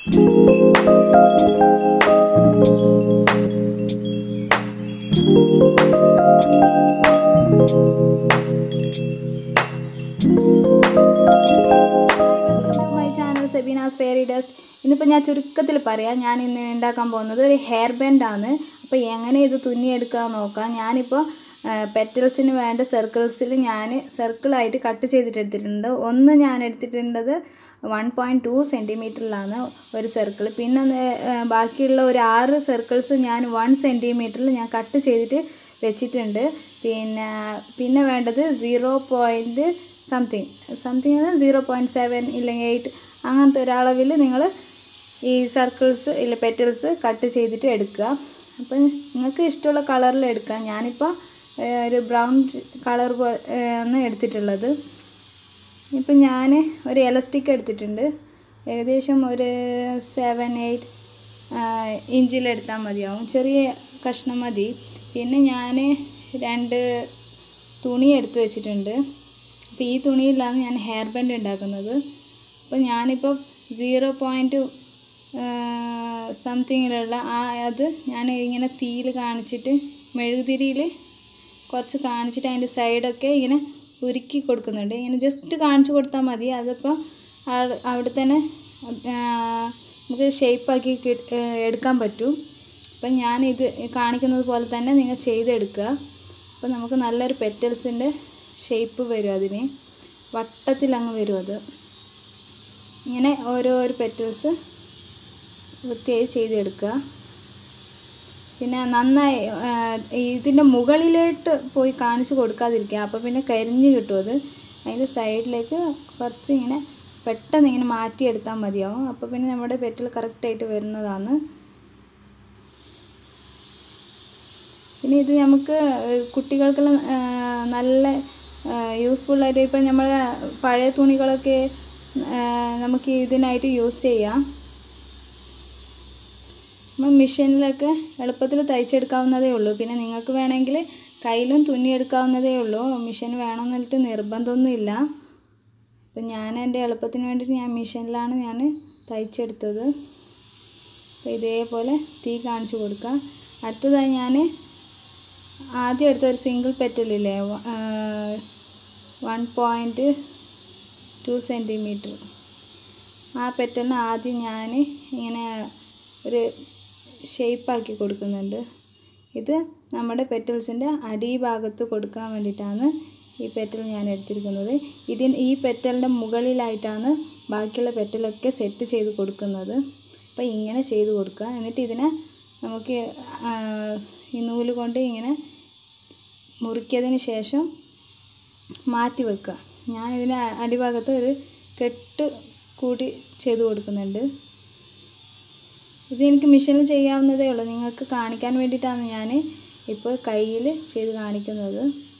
welcome to my channel Sebina's fairy dust ഇന്നിപ്പോൾ ഞാൻ ചുരുക്കത്തിൽ പറയാം ഞാൻ ഇന്ന് ഉണ്ടാക്കാൻ പോകുന്നത് ഒരു ഹെയർ ബാൻഡാണ് അപ്പോൾ എങ്ങനെ ഇത് തുന്നിയെടുക്കാൻ നോക്കാം ഞാനിപ്പോൾ പെറ്റൽസിന് വേണ്ട സർക്കിൾസിൽ ഞാൻ സർക്കിളായിട്ട് കട്ട് ചെയ്തിട്ട് എടുത്തിട്ടുണ്ട് ഒന്ന് ഞാൻ എടുത്തിട്ടുള്ളത് വൺ പോയിൻറ്റ് ടു സെൻറ്റിമീറ്ററിലാണ് ഒരു സർക്കിൾ പിന്നെ ആ, ബാക്കിയുള്ള ഒരു ആറ് സർക്കിൾസ് ഞാൻ വൺ സെൻറ്റിമീറ്ററിൽ ഞാൻ കട്ട് ചെയ്തിട്ട് വെച്ചിട്ടുണ്ട് പിന്നെ പിന്നെ വേണ്ടത് zero point something something zero point seven ഇല്ലെങ്കിൽ എയ്റ്റ് അങ്ങനത്തെ ഒരളവിൽ നിങ്ങൾ ഈ സർക്കിൾസ് ഇല്ല പെറ്റൽസ് കട്ട് ചെയ്തിട്ട് എടുക്കുക അപ്പം നിങ്ങൾക്ക് ഇഷ്ടമുള്ള കളറിൽ എടുക്കാം ഞാനിപ്പോൾ ഏഹ്, ഒരു ബ്രൗൺ കളർ ആണ് എടുത്തിട്ടുള്ളത് ഇപ്പം ഞാൻ ഒരു എലസ്റ്റിക് എടുത്തിട്ടുണ്ട് ഏകദേശം ഒരു സെവൻ എയ്റ്റ് ഇഞ്ചിലെടുത്താൽ മതിയാവും ചെറിയ കഷ്ണം മതി പിന്നെ ഞാൻ രണ്ട് തുണി എടുത്ത് വെച്ചിട്ടുണ്ട് അപ്പോൾ ഈ തുണിയിലാണ് ഞാൻ ഹെയർ ബാൻഡ് ഉണ്ടാക്കുന്നത് അപ്പോൾ ഞാനിപ്പോൾ സീറോ പോയിൻറ്റ് സംതിങ്ങിലുള്ള ആ അത് ഞാൻ ഇങ്ങനെ തീയിൽ കാണിച്ചിട്ട് മെഴുകുതിരിയിൽ കുറച്ച് കാണിച്ചിട്ട് അതിൻ്റെ സൈഡൊക്കെ ഇങ്ങനെ ഉരുക്കി കൊടുക്കുന്നുണ്ട് ഇങ്ങനെ ജസ്റ്റ് കാണിച്ചു കൊടുത്താൽ മതി അതിപ്പോൾ ആൾ- അവിടെ തന്നെ ആ, നമുക്ക് ഷേപ്പാക്കി എടുക്കാൻ പറ്റും അപ്പം ഞാനിത് കാണിക്കുന്നത് പോലെ തന്നെ നിങ്ങൾ ചെയ്തെടുക്കുക അപ്പോൾ നമുക്ക് നല്ലൊരു പെറ്റൽസിൻ്റെ ഷേപ്പ് വരും അതിന് വട്ടത്തിലങ്ങ് വരും അത് ഇങ്ങനെ ഓരോരോ പെറ്റൽസ് വൃത്തിയായി ചെയ്തെടുക്കുക പിന്നെ നന്നായി ആ, ഇതിൻ്റെ മുകളിലോട്ട് പോയി കാണിച്ച് കൊടുക്കാതിരിക്കുക അപ്പോൾ പിന്നെ കരിഞ്ഞ് കിട്ടും അത് അതിൻ്റെ സൈഡിലേക്ക് കുറച്ച് ഇങ്ങനെ പെട്ടെന്ന് ഇങ്ങനെ മാറ്റിയെടുത്താൽ മതിയാവും അപ്പോൾ പിന്നെ നമ്മുടെ പെറ്റൽ കറക്റ്റായിട്ട് വരുന്നതാണ് പിന്നെ ഇത് നമുക്ക് കുട്ടികൾക്കെല്ലാം ആ, നല്ല യൂസ്ഫുള്ളായിട്ട് ഇപ്പം നമ്മൾ പഴയ തുണികളൊക്കെ ആ, നമുക്ക് ഇതിനായിട്ട് യൂസ് ചെയ്യാം നമ്മൾ മെഷീനിലൊക്കെ എളുപ്പത്തിൽ തയ്ച്ചെടുക്കാവുന്നതേ ഉള്ളൂ പിന്നെ നിങ്ങൾക്ക് വേണമെങ്കിൽ കയ്യിലും തുന്നിയെടുക്കാവുന്നതേ ഉള്ളൂ മെഷീൻ വേണമെന്നിട്ട് നിർബന്ധമൊന്നുമില്ല അപ്പം ഞാൻ എൻ്റെ എളുപ്പത്തിന് വേണ്ടിയിട്ട് ഞാൻ മെഷീനിലാണ് ഞാൻ തയ്ച്ചെടുത്തത് അപ്പോൾ ഇതേപോലെ തീ കാണിച്ചു കൊടുക്കാം അടുത്തതായി ഞാൻ ആദ്യം എടുത്ത ഒരു സിംഗിൾ പെറ്റലില്ലേ വൺ പോയിൻറ്റ് ടു സെൻറ്റിമീറ്റർ ആ പെറ്റലിന് ആദ്യം ഞാൻ ഇങ്ങനെ ഒരു ഷേപ്പാക്കി കൊടുക്കുന്നുണ്ട് ഇത് നമ്മുടെ പെറ്റൽസിൻ്റെ അടിഭാഗത്ത് കൊടുക്കാൻ വേണ്ടിയിട്ടാണ് ഈ പെറ്റൽ ഞാൻ എടുത്തിരിക്കുന്നത് ഇതിന് ഈ പെറ്റലിൻ്റെ മുകളിലായിട്ടാണ് ബാക്കിയുള്ള പെറ്റലൊക്കെ സെറ്റ് ചെയ്ത് കൊടുക്കുന്നത് അപ്പോൾ ഇങ്ങനെ ചെയ്ത് കൊടുക്കുക എന്നിട്ട് ഇതിനെ നമുക്ക് ആ, ഈ നൂല് കൊണ്ട് ഇങ്ങനെ മുറിക്കിയതിന് ശേഷം മാറ്റി വെക്കുക ഞാൻ ഇതിന് അടിഭാഗത്ത് ഒരു കെട്ട് കൂടി ചെയ്ത് കൊടുക്കുന്നുണ്ട് ഇത് എനിക്ക് മെഷീനിൽ ചെയ്യാവുന്നതേ ഉള്ളൂ നിങ്ങൾക്ക് കാണിക്കാൻ വേണ്ടിയിട്ടാണ് ഞാൻ ഇപ്പോൾ കയ്യിൽ ചെയ്ത് കാണിക്കുന്നത്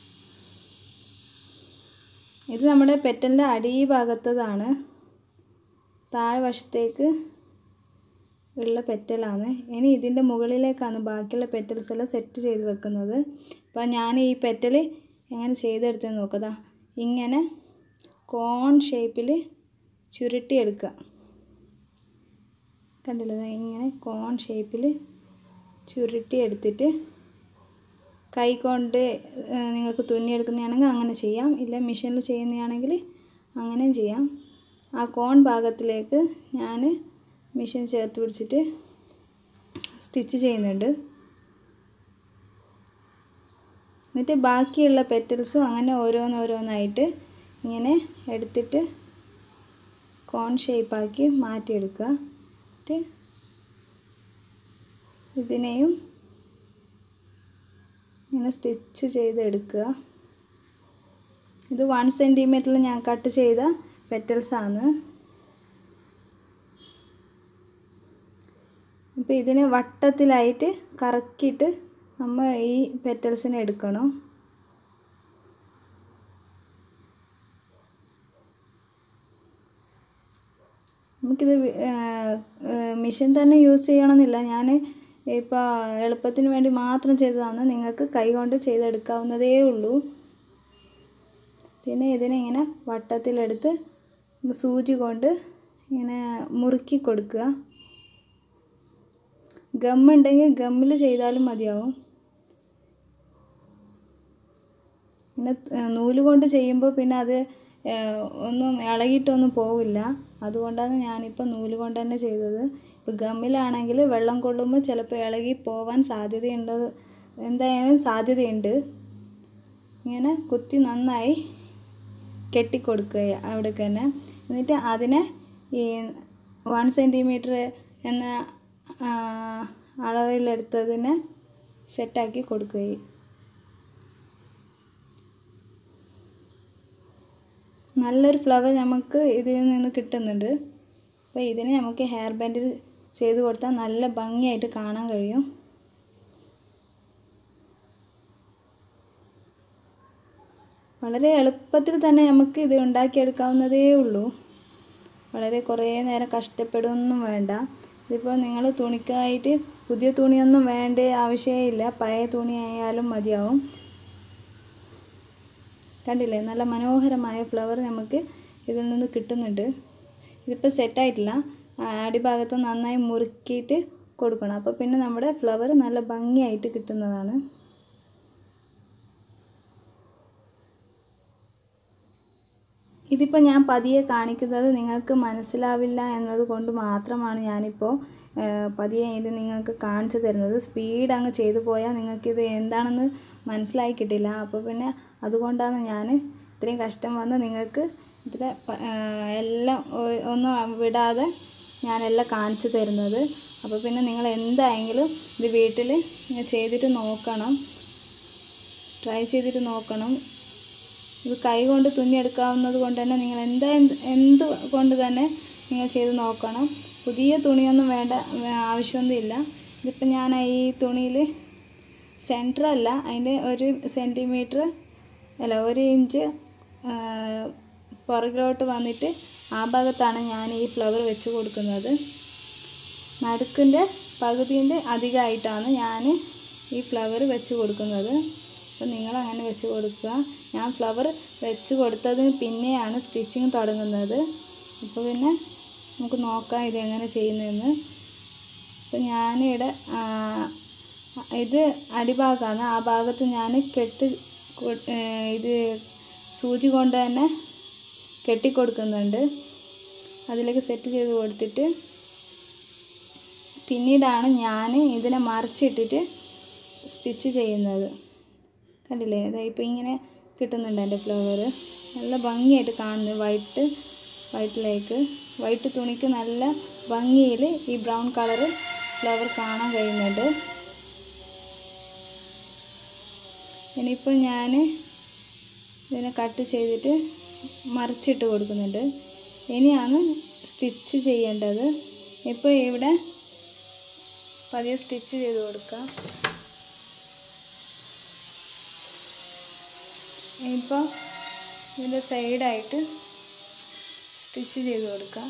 ഇത് നമ്മുടെ പെറ്റലിൻ്റെ അടിഭാഗത്തതാണ് താഴ്വശത്തേക്ക് ഉള്ള പെറ്റലാണ് ഇനി ഇതിൻ്റെ മുകളിലേക്കാണ് ബാക്കിയുള്ള പെറ്റൽസ് എല്ലാം സെറ്റ് ചെയ്ത് വെക്കുന്നത് അപ്പോൾ ഞാൻ ഈ പെറ്റൽ എങ്ങനെ ചെയ്തെടുത്തെന്ന് നോക്കതാ ഇങ്ങനെ കോൺ ഷേപ്പിൽ ചുരുട്ടിയെടുക്കുക കണ്ടില്ലേ ദാ ഇങ്ങനെ കോൺ ഷേപ്പിൽ ചുരുട്ടി എടുത്തിട്ട് കൈ കൊണ്ട് ഏ, നിങ്ങൾക്ക് തുന്നിയെടുക്കുന്നതാണെങ്കിൽ അങ്ങനെ ചെയ്യാം ഇല്ല മെഷീനിൽ ചെയ്യുന്നതാണെങ്കിൽ അങ്ങനെയും ചെയ്യാം ആ കോൺ ഭാഗത്തിലേക്ക് ഞാൻ മെഷീൻ ചേർത്ത് പിടിച്ചിട്ട് സ്റ്റിച്ച് ചെയ്യുന്നുണ്ട് എന്നിട്ട് ബാക്കിയുള്ള പെറ്റൽസും അങ്ങനെ ഓരോന്നോരോന്നായിട്ട് ഇങ്ങനെ എടുത്തിട്ട് കോൺ ഷേപ്പാക്കി മാറ്റിയെടുക്കുക എന്നിട്ട് ഇതിനെയും ഇങ്ങനെ സ്റ്റിച്ച് ചെയ്തെടുക്കുക ഇത് വൺ സെൻറ്റിമീറ്ററിൽ ഞാൻ കട്ട് ചെയ്ത പെറ്റൽസാണ് ഇപ്പോൾ ഇതിനെ വട്ടത്തിലായിട്ട് കറക്കിയിട്ട് നമ്മൾ ഈ പെറ്റൽസിനെ എടുക്കണം നമുക്കിത് മിഷൻ തന്നെ യൂസ് ചെയ്യണമെന്നില്ല ഞാൻ ഇപ്പോൾ എളുപ്പത്തിന് വേണ്ടി മാത്രം ചെയ്തതാണ് നിങ്ങൾക്ക് കൈ കൊണ്ട് ചെയ്തെടുക്കാവുന്നതേ ഉള്ളൂ പിന്നെ ഇതിനെ ഇങ്ങനെ വട്ടത്തിലെടുത്ത് സൂചി കൊണ്ട് ഇങ്ങനെ മുറുക്കി കൊടുക്കുക ഗമ്മുണ്ടെങ്കിൽ ഗമ്മിൽ ചെയ്താലും മതിയാവും പിന്നെ ഏഹ്, നൂല് കൊണ്ട് ചെയ്യുമ്പോൾ പിന്നെ അത് ഏഹ്, ഒന്നും ഇളകിയിട്ടൊന്നും പോവില്ല അതുകൊണ്ടാണ് ഞാനിപ്പോൾ നൂല് കൊണ്ട് തന്നെ ചെയ്തത് ഇപ്പോൾ ഗമ്മിലാണെങ്കിൽ വെള്ളം കൊള്ളുമ്പോൾ ചിലപ്പോൾ ഇളകി പോവാൻ സാധ്യതയുണ്ട് എന്തായാലും സാധ്യതയുണ്ട് ഇങ്ങനെ കുത്തി നന്നായി കെട്ടിക്കൊടുക്കുക അവിടേക്ക് തന്നെ എന്നിട്ട് അതിനെ ഈ വൺ സെൻറ്റിമീറ്റർ എന്ന ആ, അളവിലെടുത്തതിനെ സെറ്റാക്കി കൊടുക്കുക നല്ലൊരു ഫ്ലവർ നമുക്ക് ഇതിൽ നിന്ന് കിട്ടുന്നുണ്ട് അപ്പോൾ ഇതിനെ നമുക്ക് ഹെയർ ബാൻഡിൽ ചെയ്ത് കൊടുത്താൽ നല്ല ഭംഗിയായിട്ട് കാണാൻ കഴിയും വളരെ എളുപ്പത്തിൽ തന്നെ നമുക്ക് ഇത് ഉണ്ടാക്കിയെടുക്കാവുന്നതേ ഉള്ളൂ വളരെ കുറേ നേരം കഷ്ടപ്പെടുകയൊന്നും വേണ്ട ഇതിപ്പോൾ നിങ്ങൾ തുണിക്കായിട്ട് പുതിയ തുണിയൊന്നും വേണ്ട ആവശ്യമില്ല പഴയ തുണി ആയാലും മതിയാവും കണ്ടില്ലേ നല്ല മനോഹരമായ ഫ്ലവർ നമുക്ക് ഇതിൽ നിന്ന് കിട്ടുന്നുണ്ട് ഇതിപ്പോൾ സെറ്റായിട്ടില്ല ആ, അടിഭാഗത്ത് നന്നായി മുറുക്കിയിട്ട് കൊടുക്കണം അപ്പോൾ പിന്നെ നമ്മുടെ ഫ്ലവർ നല്ല ഭംഗിയായിട്ട് കിട്ടുന്നതാണ് ഇതിപ്പോൾ ഞാൻ പതിയെ കാണിക്കുന്നത് നിങ്ങൾക്ക് മനസ്സിലാവില്ല എന്നതുകൊണ്ട് മാത്രമാണ് ഞാനിപ്പോൾ ആ, പതിയെ ഇത് നിങ്ങൾക്ക് കാണിച്ചു തരുന്നത് സ്പീഡ് അങ്ങ് ചെയ്തു പോയാൽ നിങ്ങൾക്കിത് എന്താണെന്ന് മനസ്സിലായി കിട്ടില്ല അപ്പോൾ പിന്നെ അതുകൊണ്ടാണ് ഞാൻ ഇത്രയും കഷ്ടം വന്ന് നിങ്ങൾക്ക് ഇത്ര പ- ആ, എല്ലാം ഒ- ഒന്നും വിടാതെ ഞാനെല്ലാം കാണിച്ചു തരുന്നത് അപ്പോൾ പിന്നെ നിങ്ങൾ എന്തായെങ്കിലും ഇത് വീട്ടിൽ ചെയ്തിട്ട് നോക്കണം ട്രൈ ചെയ്തിട്ട് നോക്കണം ഇത് കൈ കൊണ്ട് തുന്നിയെടുക്കാവുന്നത് കൊണ്ട് തന്നെ നിങ്ങൾ എന്താ എന്ത് എന്ത് കൊണ്ട് തന്നെ നിങ്ങൾ ചെയ്ത് നോക്കണം പുതിയ തുണിയൊന്നും വേണ്ട വേ- ആവശ്യമൊന്നുമില്ല ഇതിപ്പോൾ ഞാൻ ഈ തുണിയിൽ സെൻറ്റർ അല്ല അതിൻ്റെ ഒരു സെൻറ്റിമീറ്റർ അല്ല ഒരു ഇഞ്ച് ആ, പുറകിലോട്ട് വന്നിട്ട് ആ ഭാഗത്താണ് ഞാൻ ഈ ഫ്ലവർ വെച്ച് കൊടുക്കുന്നത് നടുക്കിൻ്റെ പകുതിൻ്റെ അധികമായിട്ടാണ് ഞാൻ ഈ ഫ്ലവർ വെച്ച് കൊടുക്കുന്നത് അപ്പോൾ നിങ്ങൾ അങ്ങനെ വെച്ച് കൊടുക്കുക ഞാൻ ഫ്ലവർ വെച്ച് കൊടുത്തതിന് പിന്നെയാണ് സ്റ്റിച്ചിങ് തുടങ്ങുന്നത് അപ്പോൾ പിന്നെ നമുക്ക് നോക്കാം ഇത് എങ്ങനെ ചെയ്യുന്നതെന്ന് അപ്പോൾ ഞാനിവിടെ ആ, ഇത് അടിഭാഗമാണ് ആ ഭാഗത്ത് ഞാൻ കെട്ട് കൊ- ഏ, ഇത് സൂചി കൊണ്ട് തന്നെ കെട്ടിക്കൊടുക്കുന്നുണ്ട് അതിലേക്ക് സെറ്റ് ചെയ്ത് കൊടുത്തിട്ട് പിന്നീടാണ് ഞാൻ ഇതിനെ മറിച്ചിട്ടിട്ട് സ്റ്റിച്ച് ചെയ്യുന്നത് കണ്ടില്ലേ ഇതാ ഇപ്പോൾ ഇങ്ങനെ കിട്ടുന്നുണ്ട് എൻ്റെ ഫ്ലവർ നല്ല ഭംഗിയായിട്ട് കാണുന്നു വൈറ്റ് വൈറ്റിലേക്ക് വൈറ്റ് തുണിക്ക് നല്ല ഭംഗിയിൽ ഈ ബ്രൗൺ കളറ് ഫ്ലവർ കാണാൻ കഴിയുന്നുണ്ട് ഇനിയിപ്പോൾ ഞാൻ ഇതിനെ കട്ട് ചെയ്തിട്ട് മറിച്ചിട്ട് കൊടുക്കുന്നുണ്ട് ഇനിയാണ് സ്റ്റിച്ച് ചെയ്യേണ്ടത് ഇപ്പോൾ ഇവിടെ പതിയെ സ്റ്റിച്ച് ചെയ്ത് കൊടുക്കാം ഇപ്പോൾ ഇതിൻ്റെ സൈഡായിട്ട് സ്റ്റിച്ച് ചെയ്ത് കൊടുക്കാം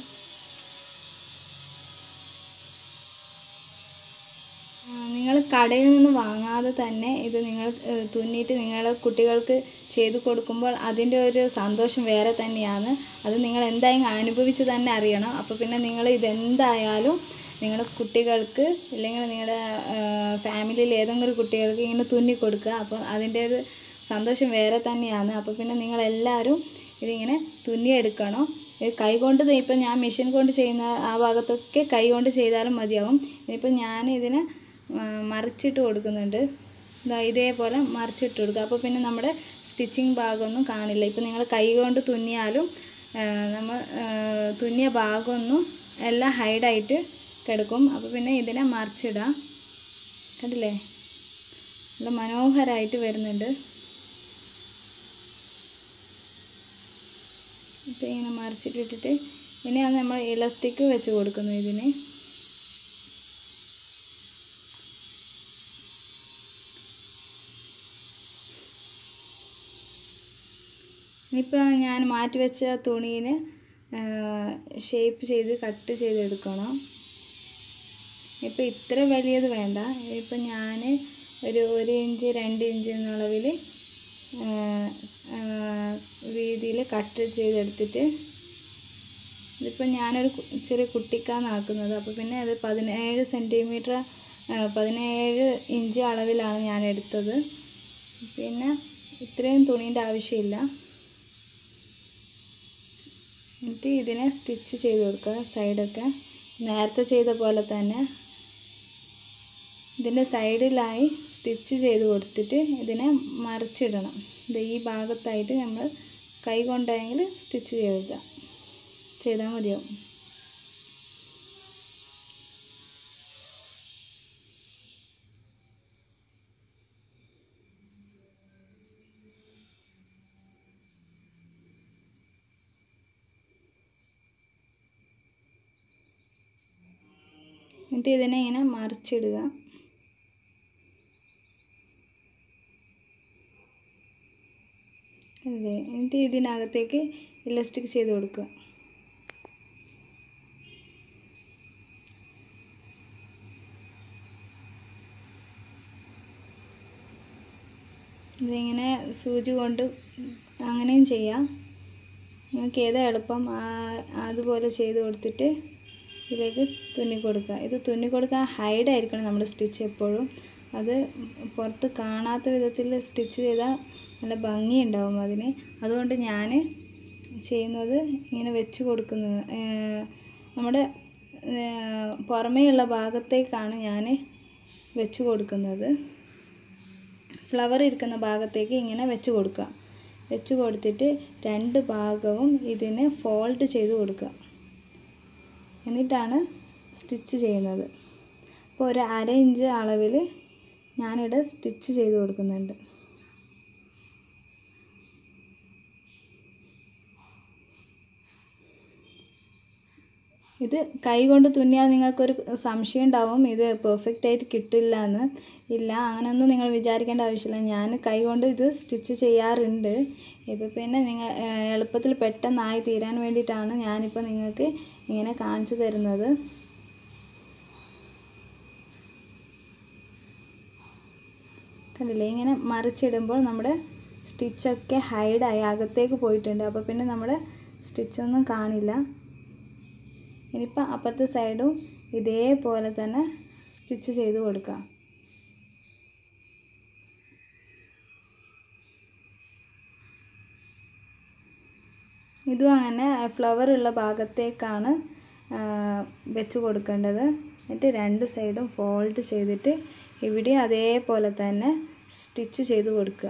നിങ്ങൾ കടയിൽ നിന്ന് വാങ്ങാതെ തന്നെ ഇത് നിങ്ങൾ ഏഹ്, തുന്നിയിട്ട് നിങ്ങൾ കുട്ടികൾക്ക് ചെയ്തു കൊടുക്കുമ്പോൾ അതിൻ്റെ ഒരു സന്തോഷം വേറെ തന്നെയാണ് അത് നിങ്ങൾ എന്തായാലും അനുഭവിച്ച് തന്നെ അറിയണം അപ്പോൾ പിന്നെ നിങ്ങൾ ഇതെന്തായാലും നിങ്ങളുടെ കുട്ടികൾക്ക് ഇല്ലെങ്കിൽ നിങ്ങളുടെ ഫാമിലിയിൽ ഏതെങ്കിലും കുട്ടികൾക്ക് ഇങ്ങനെ തുന്നി കൊടുക്കുക അപ്പോൾ അതിൻ്റെ ഒരു സന്തോഷം വേറെ തന്നെയാണ് അപ്പോൾ പിന്നെ നിങ്ങളെല്ലാവരും ഇതിങ്ങനെ തുന്നിയെടുക്കണം ഇത് കൈ കൊണ്ട് ദേ ഇപ്പം ഞാൻ മെഷീൻ കൊണ്ട് ചെയ്യുന്ന ആ ഭാഗത്തൊക്കെ കൈ കൊണ്ട് ചെയ്താലും മതിയാവും ഇനിയിപ്പോൾ ഞാൻ ഇതിനെ ആ, മറിച്ചിട്ട് കൊടുക്കുന്നുണ്ട് ഇതാ ഇതേപോലെ മറിച്ചിട്ട് കൊടുക്കുക അപ്പോൾ പിന്നെ നമ്മുടെ സ്റ്റിച്ചിങ് ഭാഗമൊന്നും കാണില്ല ഇപ്പോൾ നിങ്ങൾ കൈ കൊണ്ട് തുന്നിയാലും ആ, നമ്മൾ ആ, തുന്നിയ ഭാഗമൊന്നും എല്ലാം ഹൈഡായിട്ട് കിടക്കും അപ്പോൾ പിന്നെ ഇതിനെ മറിച്ചിടാം കണ്ടില്ലേ നല്ല മനോഹരമായിട്ട് വരുന്നുണ്ട് ഇപ്പോൾ ഇങ്ങനെ മറിച്ചിട്ടിട്ടിട്ട് ഇനിയാണ് നമ്മൾ ഇലാസ്റ്റിക് വെച്ച് കൊടുക്കുന്നത് ഇതിന് ഇനിയിപ്പോൾ ഞാൻ മാറ്റി വെച്ച തുണീനെ ഷേപ്പ് ചെയ്ത് കട്ട് ചെയ്തെടുക്കണം ഇപ്പോൾ ഇത്ര വലിയത് വേണ്ട ഇപ്പം ഞാൻ ഒരു ഒരു ഇഞ്ച് രണ്ട് ഇഞ്ച് എന്നുള്ളതിൽ രീതിയിൽ കട്ട് ചെയ്തെടുത്തിട്ട് ഇതിപ്പോൾ ഞാനൊരു കു- ചെറിയ കുട്ടിക്കാണ് ആക്കുന്നത് അപ്പോൾ പിന്നെ അത് പതിനേഴ് സെൻറ്റിമീറ്റർ ആ, പതിനേഴ് ഇഞ്ച് അളവിലാണ് ഞാൻ എടുത്തത് പിന്നെ ഇത്രയും തുണീൻ്റെ ആവശ്യമില്ല എന്നിട്ട് ഇതിനെ സ്റ്റിച്ച് ചെയ്ത് കൊടുക്കുക സൈഡൊക്കെ നേരത്തെ ചെയ്ത പോലെ തന്നെ ഇതിൻ്റെ സൈഡിലായി സ്റ്റിച്ച് ചെയ്ത് കൊടുത്തിട്ട് ഇതിനെ മറിച്ചിടണം ഇത് ഈ ഭാഗത്തായിട്ട് നമ്മൾ കൈ കൊണ്ടെങ്കിൽ സ്റ്റിച്ച് ചെയ്യുക ചെയ്താൽ മതിയാവും എന്നിട്ട് ഇതിനെ ഇങ്ങനെ മറിച്ചിടുക അതെ എന്നിട്ട് ഇതിനകത്തേക്ക് ഇലസ്റ്റിക് ചെയ്ത് കൊടുക്കുക ഇതിങ്ങനെ സൂചി കൊണ്ട് അങ്ങനെയും ചെയ്യാം നിങ്ങൾക്ക് ഏതാ എളുപ്പം ആ- അതുപോലെ ചെയ്ത് കൊടുത്തിട്ട് ഇതിലേക്ക് തുന്നി കൊടുക്കുക ഇത് തുന്നി കൊടുക്കാൻ ഹൈഡ് ആയിരിക്കണം നമ്മുടെ സ്റ്റിച്ച് എപ്പോഴും അത് പുറത്ത് കാണാത്ത വിധത്തിൽ സ്റ്റിച്ച് ചെയ്താൽ നല്ല ഭംഗിയുണ്ടാവും അതിന് അതുകൊണ്ട് ഞാൻ ചെയ്യുന്നത് ഇങ്ങനെ വെച്ച് കൊടുക്കുന്നത് ഏർ നമ്മുടെ ഏർ പുറമേയുള്ള ഭാഗത്തേക്കാണ് ഞാൻ വെച്ച് കൊടുക്കുന്നത് ഫ്ലവർ ഇരിക്കുന്ന ഭാഗത്തേക്ക് ഇങ്ങനെ വെച്ച് കൊടുക്കുക വെച്ച് കൊടുത്തിട്ട് രണ്ട് ഭാഗവും ഇതിനെ ഫോൾഡ് ചെയ്ത് കൊടുക്കുക എന്നിട്ടാണ് സ്റ്റിച്ച് ചെയ്യുന്നത് അപ്പോൾ ഒരു അര ഇഞ്ച് അളവിൽ ഞാനിവിടെ സ്റ്റിച്ച് ചെയ്ത് കൊടുക്കുന്നുണ്ട് ഇത് കൈ കൊണ്ട് തുന്നിയാൽ നിങ്ങൾക്കൊരു സംശയം ഉണ്ടാവും ഇത് പെർഫെക്റ്റ് ആയിട്ട് കിട്ടില്ല എന്ന് ഇല്ല അങ്ങനെയൊന്നും നിങ്ങൾ വിചാരിക്കേണ്ട ആവശ്യമില്ല ഞാൻ കൈ കൊണ്ട് ഇത് സ്റ്റിച്ച് ചെയ്യാറുണ്ട് ഇപ്പോൾ പിന്നെ നിങ്ങൾ ഏഹ്, എളുപ്പത്തിൽ പെട്ടെന്നായി തീരാൻ വേണ്ടിയിട്ടാണ് ഞാനിപ്പോൾ നിങ്ങൾക്ക് ഇങ്ങനെ കാണിച്ചു തരുന്നത് കണ്ടില്ലേ ഇങ്ങനെ മറിച്ചിടുമ്പോൾ നമ്മുടെ സ്റ്റിച്ചൊക്കെ ഹൈഡായി അകത്തേക്ക് പോയിട്ടുണ്ട് അപ്പോൾ പിന്നെ നമ്മുടെ സ്റ്റിച്ചൊന്നും കാണില്ല ഇനിയിപ്പോൾ അപ്പുറത്തെ സൈഡും ഇതേപോലെ തന്നെ സ്റ്റിച്ച് ചെയ്ത് കൊടുക്കാം ഇതും അങ്ങനെ ഫ്ലവർ ഉള്ള ഭാഗത്തേക്കാണ് ആ, വെച്ച് കൊടുക്കേണ്ടത് എന്നിട്ട് രണ്ട് സൈഡും ഫോൾഡ് ചെയ്തിട്ട് ഇവിടെ അതേപോലെ തന്നെ സ്റ്റിച്ച് ചെയ്ത് കൊടുക്കുക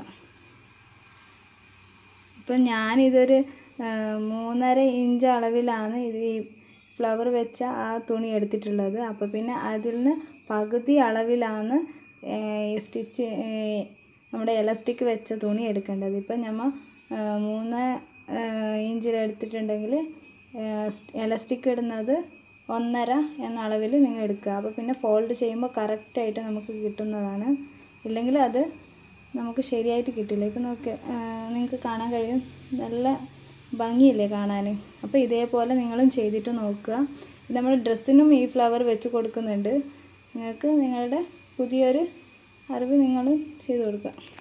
ഇപ്പം ഞാനിതൊരു ആ, മൂന്നര ഇഞ്ച് അളവിലാണ് ഇത് ഈ ഫ്ലവർ വെച്ച ആ തുണി എടുത്തിട്ടുള്ളത് അപ്പോൾ പിന്നെ അതിൽ നിന്ന് പകുതി അളവിലാണ് സ്റ്റിച്ച് നമ്മുടെ എലാസ്റ്റിക് വെച്ച തുണി എടുക്കേണ്ടത് ഇപ്പം നമ്മൾ മൂന്ന് ഇഞ്ചിൽ എടുത്തിട്ടുണ്ടെങ്കിൽ എലാസ്റ്റിക് ഇടുന്നത് ഒന്നര എന്ന അളവിൽ നിങ്ങൾ എടുക്കുക അപ്പോൾ പിന്നെ ഫോൾഡ് ചെയ്യുമ്പോൾ കറക്റ്റായിട്ട് നമുക്ക് കിട്ടുന്നതാണ് ഇല്ലെങ്കിൽ അത് നമുക്ക് ശരിയായിട്ട് കിട്ടില്ല ഇപ്പം നോക്ക് നിങ്ങൾക്ക് കാണാൻ കഴിയും നല്ല ഭംഗിയില്ലേ കാണാൻ അപ്പോൾ ഇതേപോലെ നിങ്ങളും ചെയ്തിട്ട് നോക്കുക ഇത് നമ്മൾ ഡ്രസ്സിനും ഈ ഫ്ലവർ വെച്ച് കൊടുക്കുന്നുണ്ട് നിങ്ങൾക്ക് നിങ്ങളുടെ പുതിയൊരു അറിവ് നിങ്ങൾ ചെയ്ത് കൊടുക്കുക